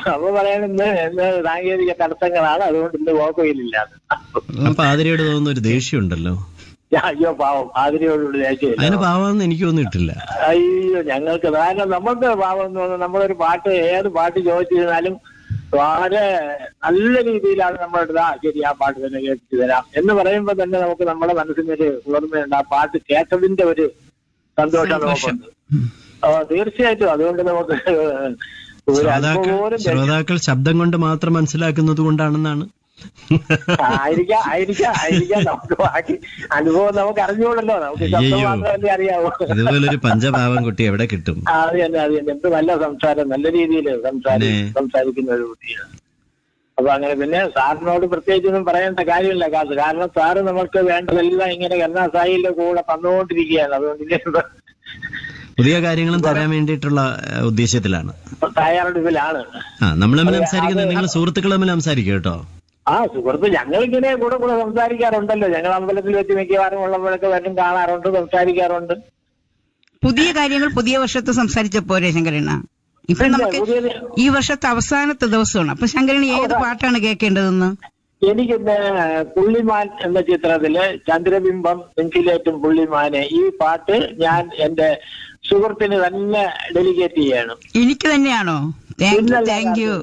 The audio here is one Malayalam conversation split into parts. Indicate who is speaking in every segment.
Speaker 1: അപ്പൊ പറയുന്നത് ഇന്ന് സാങ്കേതിക തടസ്സങ്ങളാണ് അതുകൊണ്ട് ഇന്ന് കുഴപ്പമില്ല
Speaker 2: അപ്പൊ ആതിരയോട് തോന്നുന്ന ഒരു ദേഷ്യമുണ്ടല്ലോ
Speaker 1: അയ്യോ പാവം ആതിരയോടുള്ള ദേഷ്യമില്ല
Speaker 2: അതിന് പാവാന്ന് എനിക്ക് തോന്നിയിട്ടില്ല
Speaker 1: അയ്യോ ഞങ്ങൾക്ക് കാരണം നമ്മൾക്ക് പാവം എന്ന് പറഞ്ഞാൽ നമ്മളൊരു പാട്ട് ഏത് പാട്ട് ചോദിച്ചിരുന്നാലും വളരെ നല്ല രീതിയിലാണ് നമ്മളെടുത്ത് ആ ശരി ആ പാട്ട് തന്നെ കേൾപ്പിച്ചു തരാം എന്ന് പറയുമ്പോൾ തന്നെ നമുക്ക് നമ്മുടെ മനസ്സിനൊരു ഓർമ്മയുണ്ട് ആ പാട്ട് കേട്ടതിന്റെ ഒരു സന്തോഷം നമുക്കുണ്ട് ആ, തീർച്ചയായിട്ടും അതുകൊണ്ട് നമുക്ക് ഒരു
Speaker 2: ശ്രോതാക്കൾ
Speaker 1: അല്പം പോലും
Speaker 2: ശ്രോതാക്കൾ ശബ്ദം കൊണ്ട് മാത്രം മനസ്സിലാക്കുന്നത് കൊണ്ടാണെന്നാണ്
Speaker 1: ആയിരിക്കാം ആയിരിക്കാം ആയിരിക്കാം നമുക്ക് ബാക്കി അനുഭവം നമുക്ക് അറിഞ്ഞൂടല്ലോ നമുക്ക് ശബ്ദം
Speaker 2: അയ്യയ്യോ.
Speaker 1: മാത്രമല്ലേ അറിയാവൂ
Speaker 2: ഇതുപോലൊരു പഞ്ചപാവം കുട്ടി എവിടെ കിട്ടും
Speaker 1: ആ, അത് തന്നെ അത് തന്നെ എന്ത് നല്ല സംസാരം നല്ല രീതിയിൽ സംസാരി
Speaker 2: പിന്നെ.
Speaker 1: സംസാരിക്കുന്ന ഒരു കുട്ടിയാണ് അപ്പൊ അങ്ങനെ പിന്നെ സാറിനോട് പ്രത്യേകിച്ചൊന്നും പറയേണ്ട കാര്യമില്ല കാസ് കാരണം സാറ് നമുക്ക് വേണ്ടതെല്ലാം ഇങ്ങനെ കരുണാസായിന്റെ കൂടെ തന്നുകൊണ്ടിരിക്കുകയാണ് അതുകൊണ്ട് ഇനി
Speaker 2: പുതിയ കാര്യങ്ങളും തരാൻ വേണ്ടിയിട്ടുള്ള ഏഹ്, ഉദ്ദേശത്തിലാണ്
Speaker 1: തയ്യാറെടുപ്പിലാണ്
Speaker 2: ആ നമ്മൾ തമ്മിൽ സംസാരിക്കുന്നത് നിങ്ങൾ സുഹൃത്തുക്കൾ തമ്മിൽ സംസാരിക്കും കേട്ടോ
Speaker 1: ആ സുഹൃത്ത് ഞങ്ങളിങ്ങനെ കൂടെ കൂടെ സംസാരിക്കാറുണ്ടല്ലോ ഞങ്ങൾ അമ്പലത്തിൽ വെച്ച് മിക്കവാറും ഉള്ളപ്പോഴൊക്കെ വരും കാണാറുണ്ട് സംസാരിക്കാറുണ്ട്
Speaker 3: പുതിയ കാര്യങ്ങൾ പുതിയ വർഷത്ത് സംസാരിച്ച പോരെ ശങ്കരണ്ണ ഇപ്പൊ നമുക്ക്
Speaker 1: പുതിയത്
Speaker 3: ഈ വർഷത്തെ അവസാനത്തെ ദിവസമാണ് അപ്പൊ ശങ്കരന് ഏത് പാട്ടാണ് കേൾക്കേണ്ടതെന്ന്
Speaker 1: എനിക്ക് ഇന്ന് പുള്ളിമാൻ എന്ന ചിത്രത്തില് ചന്ദ്രബിംബം നെഞ്ചിലേറ്റും പുള്ളിമാനെ ഈ പാട്ട് ഞാൻ എന്റെ സുഹൃത്തിന് തന്നെ ഡെലിഗേറ്റ് ചെയ്യണം
Speaker 3: എനിക്ക് തന്നെയാണോ താങ്ക് യു താങ്ക് യു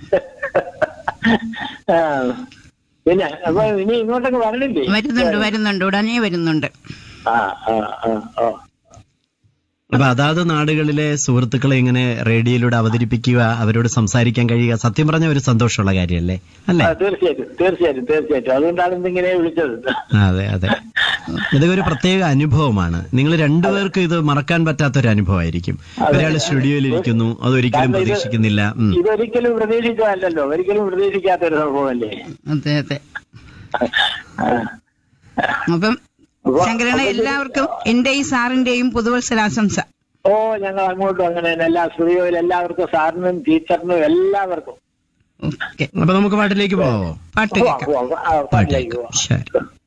Speaker 1: ആ. പിന്നെ അപ്പൊ ഇനി ഇങ്ങോട്ടൊക്കെ വരണില്ലേ
Speaker 3: വരുന്നുണ്ട് വരുന്നുണ്ട് ഉടനെ വരുന്നുണ്ട്
Speaker 1: ആ ആ ആ ആ
Speaker 2: അപ്പൊ അതാത് നാടുകളിലെ സുഹൃത്തുക്കളെ ഇങ്ങനെ റേഡിയോയിലൂടെ അവതരിപ്പിക്കുക അവരോട് സംസാരിക്കാൻ കഴിയുക സത്യം പറഞ്ഞ ഒരു സന്തോഷമുള്ള കാര്യമല്ലേ അല്ലേ
Speaker 1: ആ, തീർച്ചയായിട്ടും തീർച്ചയായിട്ടും തീർച്ചയായിട്ടും അതുകൊണ്ടാണ് ഇന്നിങ്ങനെ വിളിച്ചത്
Speaker 2: അതെ അതെ ഇതൊക്കെ ഒരു പ്രത്യേക അനുഭവമാണ് നിങ്ങൾ രണ്ടുപേർക്കും ഇത് മറക്കാൻ പറ്റാത്ത ഒരു അനുഭവമായിരിക്കും ഒരാൾ സ്റ്റുഡിയോയിൽ ഇരിക്കുന്നു അതൊരിക്കലും
Speaker 1: കാരണം ഇത്
Speaker 2: പ്രതീക്ഷിക്കുന്നില്ല ഉം.
Speaker 1: ഇതൊരിക്കലും പ്രതീക്ഷിച്ചതല്ലല്ലോ ഒരിക്കലും പ്രതീക്ഷിക്കാത്ത ഒരു സംഭവമല്ലേ
Speaker 3: അതെ അതെ
Speaker 1: ആ.
Speaker 3: അപ്പം
Speaker 1: അപ്പൊ-
Speaker 3: ശങ്കരണ്ണ എല്ലാവർക്കും എന്റെയും സാറിന്റെയും പുതുവത്സരാശംസ
Speaker 1: ഓ ഞങ്ങൾ അങ്ങോട്ടും അങ്ങനെ തന്നെ എല്ലാ സ്റ്റുഡിയോയിൽ എല്ലാവർക്കും സാറിനും ടീച്ചറിനും എല്ലാവർക്കും
Speaker 3: ഓക്കെ
Speaker 2: അപ്പൊ നമുക്ക് പാട്ടിലേക്ക് പോവോ
Speaker 3: പാട്ട്
Speaker 1: പോവാം,
Speaker 3: കേൾക്കാം
Speaker 1: പോവാം. ആ, പാട്ടിലേക്ക് പോവാം
Speaker 2: ശരി